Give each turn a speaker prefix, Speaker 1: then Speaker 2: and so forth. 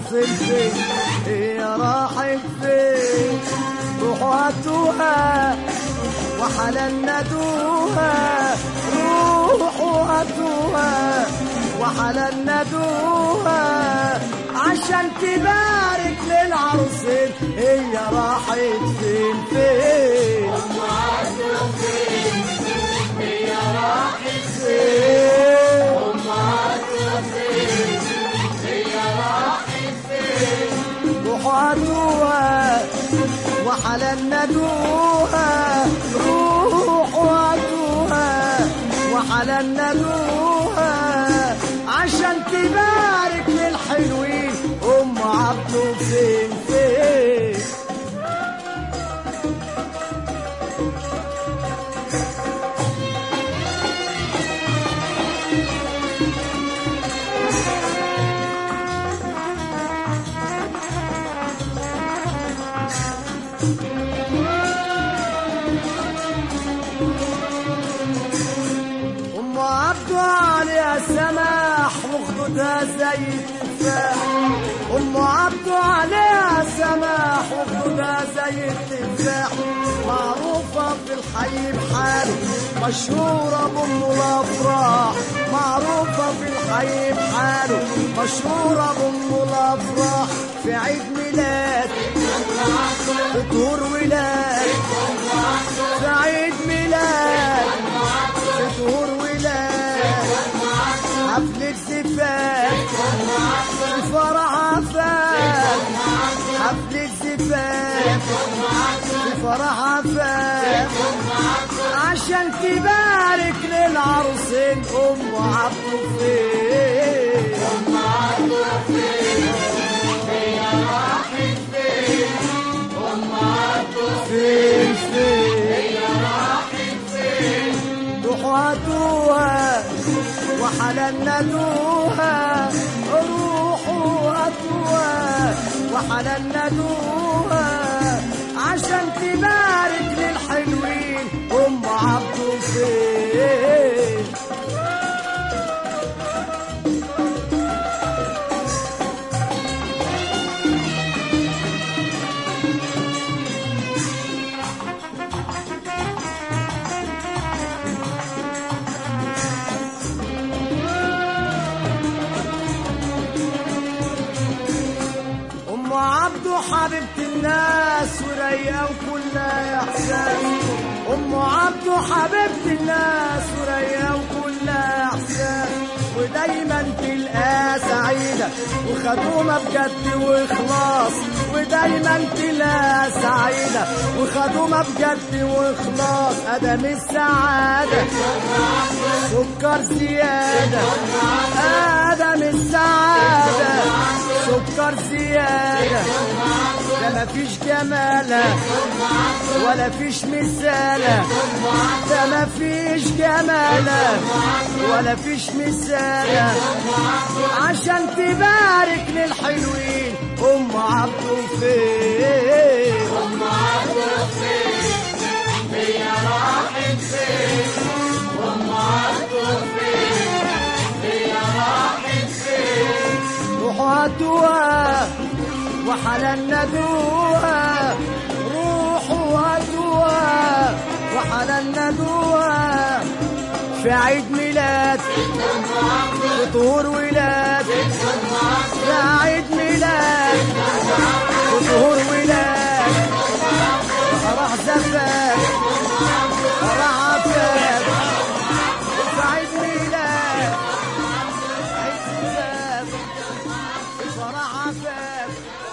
Speaker 1: العروسين فين هي راحت فين روحوا هاتوها وحلال ندوها روحوا هاتوها وحلال ندوها عشان تبارك للعروسين هي راحت فين فين روحوا هاتوها وحلال ندوها روحوا هاتوها وحلال ندوها عشان تبارك للحلوين ام عبده فين فين ام عبده عليها سماح وخدودها زي التفاح ام عبده عليها سماح وخدودها زي التفاح معروفة في الحي بحاله مشهورة بأم الأفراح معروفة في الحي بحاله مشهورة بأم الأفراح في عيد ميلاد في طهور ولاد في عيد ميلاد في طهور ولاد حفلة زفاف في فرح عفاف حفلة زفاف في فرح عفاف عشان تبارك للعروسين ام عبده فين فين فين روحوا هاتوها وحلال ندوها روحوا هاتوها وحلال ندوها عشان تبارك للحلوين ام عبده فين ام عبده حبيبة الناس ورايقة وكلها احساس ام عبده حبيبة الناس ورايقة وكلها احساس ودايما تلقاها سعيدة وخدومة بجد واخلاص ودايما تلاقيها سعيدة وخدومة بجد واخلاص ادم السعادة سكر زيادة ادم السعادة سكر زيادة ده مفيش جمالة ولا فيش مثالة ده مفيش جمالة ولا فيش مثالة عشان تبارك للحلوين ام عبده فين ام عبده فين هي راحت فين ام عبده فين هي راحت فين روحوا هاتوها وحلال ندوها روحوا هاتوها وحلال ندوها في عيد ميلاد في طهور ولاد في عيد ميلاد في طهور ولاد فرح زفاف فرح عفاف في عيد ميلاد عيد زفاف فرح عفاف